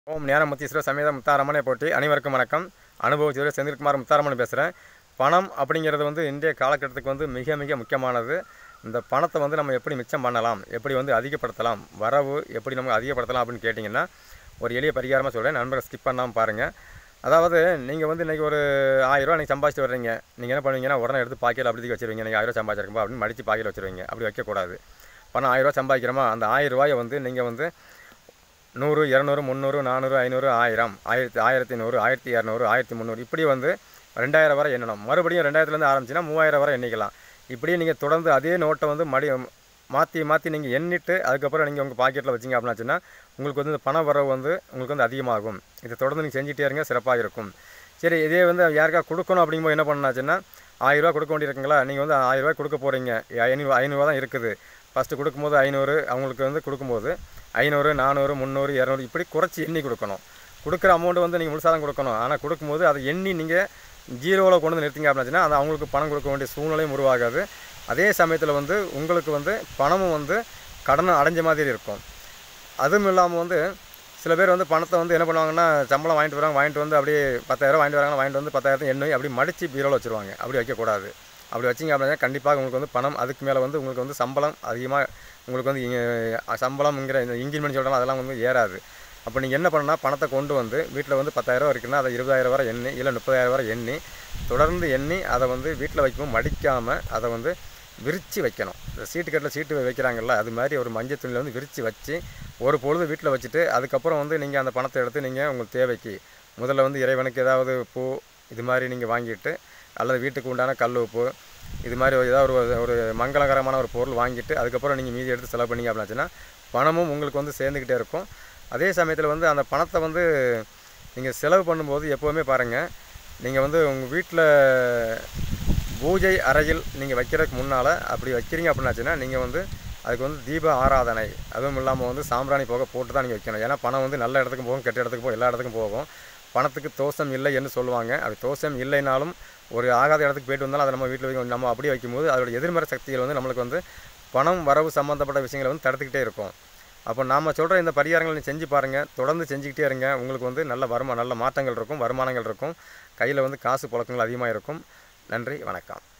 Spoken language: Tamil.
ஓம் ஞானமுத்தீஸ்வரர் சமேத முத்தாரம்மனை போட்டி அனைவருக்கும் வணக்கம் அனுபவத்தோடு செந்தில்குமார் முத்தாரம்மன் பேசுகிறேன் பணம் அப்படிங்கிறது வந்து இன்றைய காலகட்டத்துக்கு வந்து மிக மிக முக்கியமானது இந்த பணத்தை வந்து நம்ம எப்படி மிச்சம் பண்ணலாம் எப்படி வந்து அதிகப்படுத்தலாம் வரவு எப்படி நம்ம அதிகப்படுத்தலாம் அப்படின்னு கேட்டிங்கன்னா ஒரு எளிய பரிகாரமாக சொல்கிறேன் நண்பரை ஸ்கிப் பண்ணாமல் பாருங்கள் அதாவது நீங்கள் வந்து இன்றைக்கி ஒரு ஆயிரரூவா நீங்கள் சம்பாதிச்சிட்டு வர்றீங்க நீங்கள் என்ன பண்ணுவீங்கன்னா உடனே எடுத்து பாக்கெட் அப்படி தூக்கி வச்சிருவீங்க நீங்கள் ஆயிரம் சம்பாதிச்சிருக்கோம் அப்படின்னு மடித்து பாக்கெட் வச்சிருவீங்க அப்படி வைக்கக்கூடாது பணம் ஆயிரரூவா சம்பாதிக்கிறோமா அந்த ஆயிரம் ரூபாயை வந்து நீங்கள் வந்து நூறு இரநூறு முந்நூறு நானூறு ஐநூறு ஆயிரம் ஆயிரத்தி ஆயிரத்தி நூறு ஆயிரத்தி இரநூறு ஆயிரத்தி முந்நூறு இப்படி வந்து ரெண்டாயிரம் வரை எண்ணணும் மறுபடியும் ரெண்டாயிரத்துலேருந்து ஆரம்பிச்சுன்னா மூவாயிரம் வரை எண்ணிக்கலாம் இப்படியே நீங்கள் தொடர்ந்து அதே நோட்டை வந்து மடி மாற்றி மாற்றி நீங்கள் எண்ணிட்டு அதுக்கப்புறம் நீங்கள் உங்கள் பாக்கெட்டில் வச்சிங்க அப்படின்னாச்சுன்னா உங்களுக்கு வந்து இந்த பண வரவு வந்து உங்களுக்கு வந்து அதிகமாகும் இதை தொடர்ந்து நீங்கள் செஞ்சுட்டே இருங்க சிறப்பாக இருக்கும் சரி இதே வந்து யாருக்கா கொடுக்கணும் அப்படிங்கும்போது என்ன பண்ணாச்சுன்னா ஆயிரரூவா கொடுக்க வேண்டியிருக்குங்களா நீங்கள் வந்து ஆயிரரூவா கொடுக்க போகிறீங்க ஐநூறு ஐநூறுவா தான் இருக்குது ஃபஸ்ட்டு கொடுக்கும்போது ஐநூறு அவங்களுக்கு வந்து கொடுக்கும்போது ஐநூறு நானூறு முந்நூறு இரநூறு இப்படி குறைச்சி எண்ணி கொடுக்கணும் கொடுக்குற அமௌண்ட் வந்து நீங்கள் முழுசாக தான் கொடுக்கணும் ஆனால் கொடுக்கும்போது அதை எண்ணி நீங்கள் ஜீரோவில் கொண்டு வந்து நிறுத்திங்க அப்படின்னாச்சுன்னா அது அவங்களுக்கு பணம் கொடுக்க வேண்டிய சூழ்நிலையும் உருவாகாது அதே சமயத்தில் வந்து உங்களுக்கு வந்து பணமும் வந்து கடனை அடைஞ்ச மாதிரி இருக்கும் அதுவும் இல்லாமல் வந்து சில பேர் வந்து பணத்தை வந்து என்ன பண்ணுவாங்கன்னா சம்பளம் வாங்கிட்டு வராங்க வாங்கிட்டு வந்து அப்படியே பத்தாயிரம் வாங்கிட்டு வராங்க வாங்கிட்டு வந்து பத்தாயிரத்தை எண்ணி அப்படி மடித்து பீரோவில் வச்சுருவாங்க அப்படி வைக்கக்கூடாது அப்படி வச்சிங்க அப்படின்னா கண்டிப்பாக உங்களுக்கு வந்து பணம் அதுக்கு மேலே வந்து உங்களுக்கு வந்து சம்பளம் அதிகமாக உங்களுக்கு வந்து இங்க- சம்பளம்ங்கிற இந்த இன்க்ரிமெண்ட் சொல்கிறாங்க அதெல்லாம் வந்து ஏறாது அப்போ நீங்கள் என்ன பண்ணால் பணத்தை கொண்டு வந்து வீட்டில் வந்து பத்தாயிரம் இருக்குன்னா அதை இருபதாயிரம் வரை எண்ணி இல்லை முப்பதாயிரம் வரை எண்ணி தொடர்ந்து எண்ணி அதை வந்து வீட்டில் வைக்கும்போது மடிக்காமல் அதை வந்து விரித்து வைக்கணும் இந்த சீட்டு கட்டில் சீட்டு வைக்கிறாங்கல்ல அது மாதிரி ஒரு மஞ்சள் துணியில் வந்து விரித்து வச்சு ஒரு பொழுது வீட்டில் வச்சுட்டு அதுக்கப்புறம் வந்து நீங்கள் அந்த பணத்தை எடுத்து நீங்கள் உங்கள் தேவைக்கு முதல்ல வந்து இறைவனுக்கு ஏதாவது பூ இது மாதிரி நீங்கள் வாங்கிட்டு அல்லது வீட்டுக்கு உண்டான கல் உப்பு இது மாதிரி ஒரு ஏதாவது ஒரு ஒரு மங்களகரமான ஒரு பொருள் வாங்கிட்டு அதுக்கப்புறம் நீங்கள் மீதி எடுத்து செலவு பண்ணீங்க அப்படின்னாச்சுன்னா பணமும் உங்களுக்கு வந்து சேர்ந்துக்கிட்டே இருக்கும் அதே சமயத்தில் வந்து அந்த பணத்தை வந்து நீங்கள் செலவு பண்ணும்போது எப்போவுமே பாருங்கள் நீங்கள் வந்து உங்கள் வீட்டில் பூஜை அறையில் நீங்கள் வைக்கிறதுக்கு முன்னால் அப்படி வைக்கிறீங்க அப்படின்னாச்சுன்னா நீங்கள் வந்து அதுக்கு வந்து தீப ஆராதனை அதுவும் இல்லாமல் வந்து சாம்பிராணி போக போட்டு தான் நீங்கள் வைக்கணும் ஏன்னா பணம் வந்து நல்ல இடத்துக்கு போகும் கெட்ட இடத்துக்கு போகும் எல்லா இடத்துக்கும் போகும் பணத்துக்கு தோஷம் இல்லை என்று சொல்லுவாங்க அது தோஷம் இல்லைனாலும் ஒரு ஆகாத இடத்துக்கு போயிட்டு வந்தாலும் அதை நம்ம வீட்டில் வைக்க நம்ம அப்படியே வைக்கும்போது அதோட எதிர்மறை சக்திகள் வந்து நம்மளுக்கு வந்து பணம் வரவு சம்மந்தப்பட்ட விஷயங்களை வந்து தடுத்துக்கிட்டே இருக்கும் அப்போ நாம் சொல்கிற இந்த பரிகாரங்களை நீ செஞ்சு பாருங்கள் தொடர்ந்து செஞ்சுக்கிட்டே இருங்க உங்களுக்கு வந்து நல்ல வருமா நல்ல மாற்றங்கள் இருக்கும் வருமானங்கள் இருக்கும் கையில் வந்து காசு புழக்கங்கள் அதிகமாக இருக்கும் நன்றி வணக்கம்